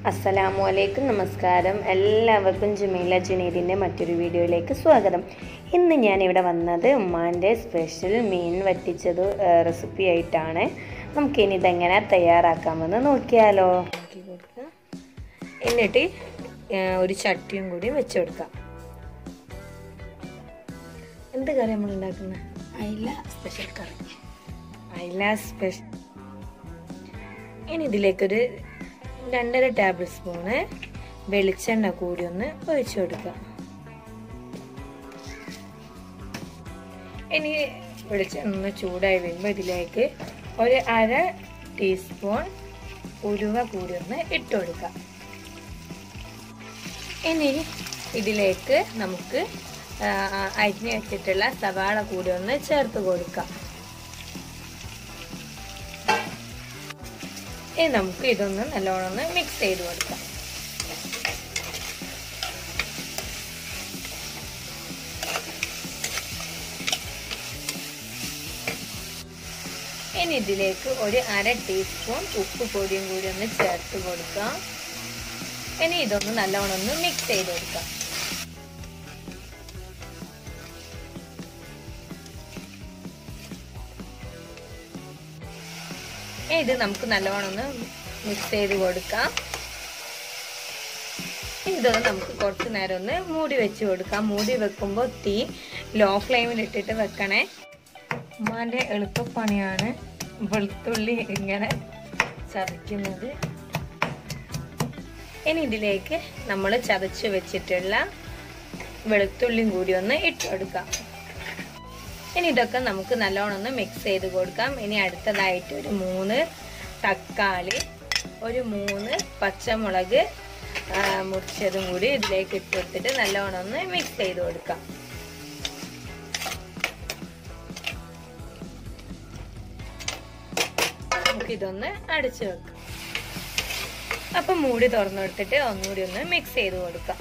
അസ്സലാമു അലൈക്കും നമസ്കാരം എല്ലാവർക്കും ജുമീല ജുനീദിൻ്റെ മറ്റൊരു വീഡിയോയിലേക്ക് സ്വാഗതം ഇന്ന് ഞാനിവിടെ വന്നത് ഉമ്മാൻ്റെ സ്പെഷ്യൽ മീൻ വറ്റിച്ചത് റെസിപ്പി ആയിട്ടാണ് നമുക്കിനി ഇതെങ്ങനെ തയ്യാറാക്കാമെന്ന് നോക്കിയാലോ ആക്കി കൊടുക്കാം എന്നിട്ട് ഏഹ്, ഒരു ചട്ടിയും കൂടി വെച്ച് കൊടുക്കാം എന്ത് കറി നമ്മൾ ഉണ്ടാക്കുന്നത് അയില സ്പെഷ്യൽ കറി അയില സ്പെഷ്യൽ ഇനി ഇതിലേക്കൊരു രണ്ടര ടേബിൾ സ്പൂണ് വെളിച്ചെണ്ണ കൂടി ഒന്ന് ഒഴിച്ചു കൊടുക്കുക ഇനി വെളിച്ചെണ്ണ ഒന്ന് ചൂടായി വരുമ്പോൾ ഇതിലേക്ക് ഒരു അര ടീസ്പൂൺ ഉലുവ കൂടി ഒന്ന് ഇട്ട് കൊടുക്കാം ഇനി ഇതിലേക്ക് നമുക്ക് ആ, അരിഞ്ഞ് വെച്ചിട്ടുള്ള സവാള കൂടി ഒന്ന് ചേർത്ത് കൊടുക്കാം ഇനി നമുക്ക് ഇതൊന്ന് നല്ലോണം ഒന്ന് മിക്സ് ചെയ്ത് കൊടുക്കാം ഇനി ഇതിലേക്ക് ഒരു അര ടീസ്പൂൺ ഉപ്പ് പൊടിയും കൂടി ഒന്ന് ചേർത്ത് കൊടുക്കാം ഇനി ഇതൊന്ന് നല്ലോണം ഒന്ന് മിക്സ് ചെയ്ത് കൊടുക്കാം ഇനി ഇത് നമുക്ക് നല്ലോണം ഒന്ന് മിക്സ് ചെയ്ത് കൊടുക്കാം ഇനി ഇതൊന്ന് നമുക്ക് കുറച്ച് നേരം ഒന്ന് മൂടി വെച്ച് കൊടുക്കാം മൂടി വെക്കുമ്പോൾ തീ ലോ ഫ്ലെയിമിൽ ഇട്ടിട്ട് വെക്കണേ ഉമ്മാൻ്റെ എളുപ്പപ്പണിയാണ് വെളുത്തുള്ളി ഇങ്ങനെ ചതയ്ക്കുന്നത് ഇനി ഇതിലേക്ക് നമ്മൾ ചതച്ച് വെച്ചിട്ടുള്ള വെളുത്തുള്ളിയും കൂടി ഒന്ന് ഇട്ട് കൊടുക്കാം ഇനി ഇതൊക്കെ നമുക്ക് നല്ലോണം ഒന്ന് മിക്സ് ചെയ്ത് കൊടുക്കാം ഇനി അടുത്തതായിട്ട് ഒരു മൂന്ന് തക്കാളി ഒരു മൂന്ന് പച്ചമുളക് ആ, മുറിച്ചതും കൂടി ഇതിലേക്ക് ഇട്ട് കൊടുത്തിട്ട് നല്ലോണം ഒന്ന് മിക്സ് ചെയ്ത് കൊടുക്കാം നമുക്കിതൊന്ന് അടച്ചു വെക്കാം അപ്പം മൂടി തുറന്നു കൊടുത്തിട്ട് ഒന്നുകൂടി ഒന്ന് മിക്സ് ചെയ്ത് കൊടുക്കാം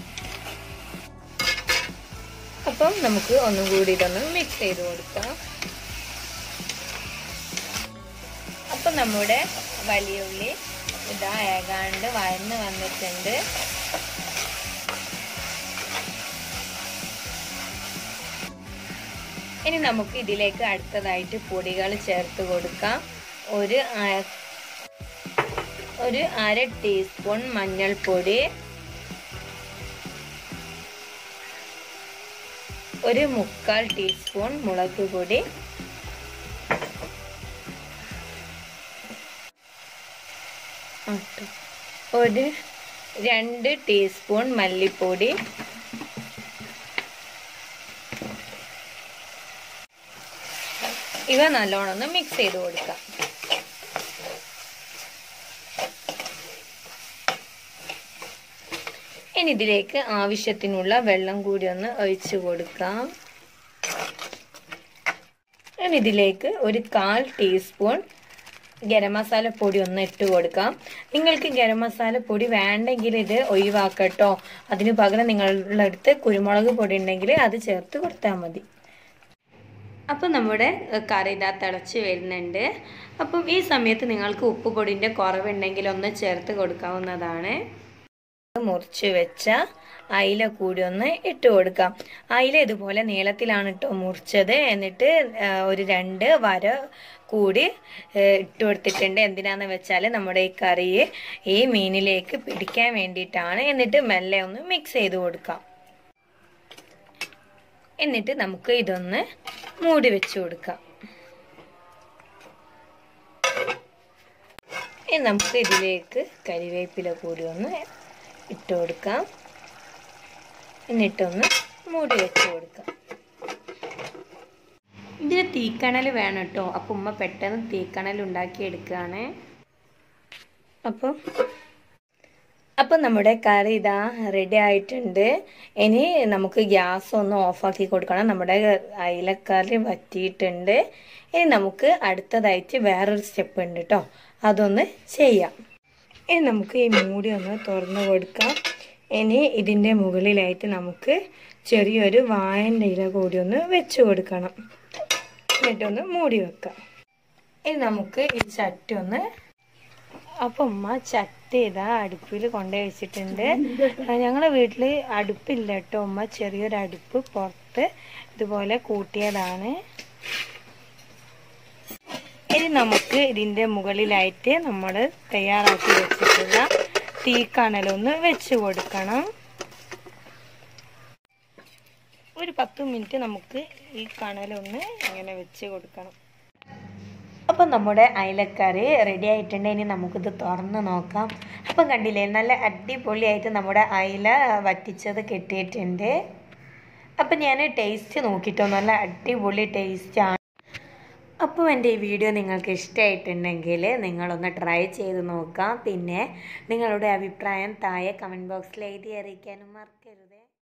അപ്പം നമുക്ക് ഒന്നും കൂടി ഇതൊന്ന് മിക്സ് ചെയ്ത് കൊടുക്കാം അപ്പം നമ്മുടെ വലിയ ഉള്ളി ഇതാ ഏകാണ്ട് വഴന്ന് വന്നിട്ടുണ്ട് ഇനി നമുക്ക് ഇതിലേക്ക് അടുത്തതായിട്ട് പൊടികൾ ചേർത്ത് കൊടുക്കാം ഒരു അ- ഒരു അര ടീസ്പൂൺ മഞ്ഞൾപ്പൊടി ഒരു മുക്കാൽ ടീസ്പൂൺ മുളക് പൊടി ആട്ടോ. ഒരു രണ്ട് ടീസ്പൂൺ മല്ലിപ്പൊടി ഇവ നല്ലോണം ഒന്ന് മിക്സ് ചെയ്ത് കൊടുക്കാം ഇനി ഇതിലേക്ക് ആവശ്യത്തിനുള്ള വെള്ളം കൂടി ഒന്ന് ഒഴിച്ചു കൊടുക്കാം ഇനി ഇതിലേക്ക് ഒരു കാൽ ടീസ്പൂൺ ഗരം മസാല പൊടി ഒന്ന് ഇട്ട് കൊടുക്കാം നിങ്ങൾക്ക് ഗരം മസാല പൊടി വേണ്ടെങ്കിൽ ഇത് ഒഴിവാക്കട്ടോ അതിന് പകരം നിങ്ങളുടെ അടുത്ത് കുരുമുളക് പൊടി ഉണ്ടെങ്കിൽ അത് ചേർത്ത് കൊടുത്താൽ മതി അപ്പം നമ്മുടെ ഏഹ്, കറി ഇതാ തിളച്ച് വരുന്നുണ്ട് അപ്പം ഈ സമയത്ത് നിങ്ങൾക്ക് ഉപ്പ് പൊടിൻ്റെ കുറവുണ്ടെങ്കിൽ ഒന്ന് ചേർത്ത് കൊടുക്കാവുന്നതാണ് മുറിച്ച് വെച്ച അയില കൂടി ഒന്ന് ഇട്ട് കൊടുക്കാം അയില ഇതുപോലെ നീളത്തിലാണ് കേട്ടോ മുറിച്ചത് എന്നിട്ട് ആ, ഒരു രണ്ട് വര കൂടി ഏ, ഇട്ട് കൊടുത്തിട്ടുണ്ട് എന്തിനാന്ന് വെച്ചാൽ നമ്മുടെ ഈ കറി ഈ മീനിലേക്ക് പിടിക്കാൻ വേണ്ടിയിട്ടാണ് എന്നിട്ട് മെല്ലെ ഒന്ന് മിക്സ് ചെയ്ത് കൊടുക്കാം എന്നിട്ട് നമുക്ക് ഇതൊന്ന് മൂടി വെച്ച് കൊടുക്കാം ഇനി നമുക്ക് ഇതിലേക്ക് കരിവേപ്പില കൂടി ഒന്ന് ഇട്ട് കൊടുക്കാം എന്നിട്ടൊന്ന് മൂടി വെച്ച് കൊടുക്കാം ഇതിന് തീക്കണൽ വേണം കേട്ടോ അപ്പം ഉമ്മ പെട്ടെന്ന് തീക്കണൽ ഉണ്ടാക്കി എടുക്കുകയാണ് അപ്പം അപ്പം നമ്മുടെ കറി ഇതാ റെഡി ആയിട്ടുണ്ട് ഇനി നമുക്ക് ഗ്യാസ് ഒന്ന് ഓഫാക്കി കൊടുക്കണം നമ്മുടെ അയിലക്കറി വറ്റിയിട്ടുണ്ട് ഇനി നമുക്ക് അടുത്തതായിട്ട് വേറൊരു സ്റ്റെപ്പ് ഉണ്ട് കേട്ടോ അതൊന്ന് ചെയ്യാം ഇനി നമുക്ക് ഈ മൂടി ഒന്ന് തുറന്ന് കൊടുക്കാം ഇനി ഇതിൻ്റെ മുകളിലായിട്ട് നമുക്ക് ചെറിയൊരു വായൻ്റെ ഇല കൂടി ഒന്ന് വെച്ച് കൊടുക്കണം എന്നിട്ടൊന്ന് മൂടി വെക്കാം ഇനി നമുക്ക് ഈ ചട്ടി ഒന്ന് അപ്പം ഉമ്മ ചട്ടി ഇതാ അടുപ്പിൽ കൊണ്ടുപോയി വെച്ചിട്ടുണ്ട് ഞങ്ങളെ വീട്ടിൽ അടുപ്പില്ല കേട്ടോ ഉമ്മ ചെറിയൊരു അടുപ്പ് പുറത്ത് ഇതുപോലെ കൂട്ടിയതാണ് ഇനി നമുക്ക് ഇതിൻ്റെ മുകളിലായിട്ട് നമ്മൾ തയ്യാറാക്കി വെച്ചിട്ടുള്ള തീക്കണലൊന്ന് വെച്ച് കൊടുക്കണം ഒരു പത്ത് മിനിറ്റ് നമുക്ക് ഈ കണലൊന്ന് ഇങ്ങനെ വെച്ച് കൊടുക്കണം അപ്പം നമ്മുടെ അയലക്കറി റെഡി ആയിട്ടുണ്ട് ഇനി നമുക്കിത് തുറന്ന് നോക്കാം അപ്പം കണ്ടില്ലേ നല്ല അടിപൊളിയായിട്ട് നമ്മുടെ അയില വറ്റിച്ചത് കിട്ടിയിട്ടുണ്ട് അപ്പം ഞാൻ ടേസ്റ്റ് നോക്കിയിട്ടോ നല്ല അടിപൊളി ടേസ്റ്റാണ് അപ്പോൾ എൻ്റെ ഈ വീഡിയോ നിങ്ങൾക്ക് ഇഷ്ടമായിട്ടുണ്ടെങ്കിൽ നിങ്ങളൊന്ന് ട്രൈ ചെയ്ത് നോക്കാം പിന്നെ നിങ്ങളുടെ അഭിപ്രായം താഴെ കമൻറ്റ് ബോക്സിൽ എഴുതി അറിയിക്കാനും മറക്കരുത്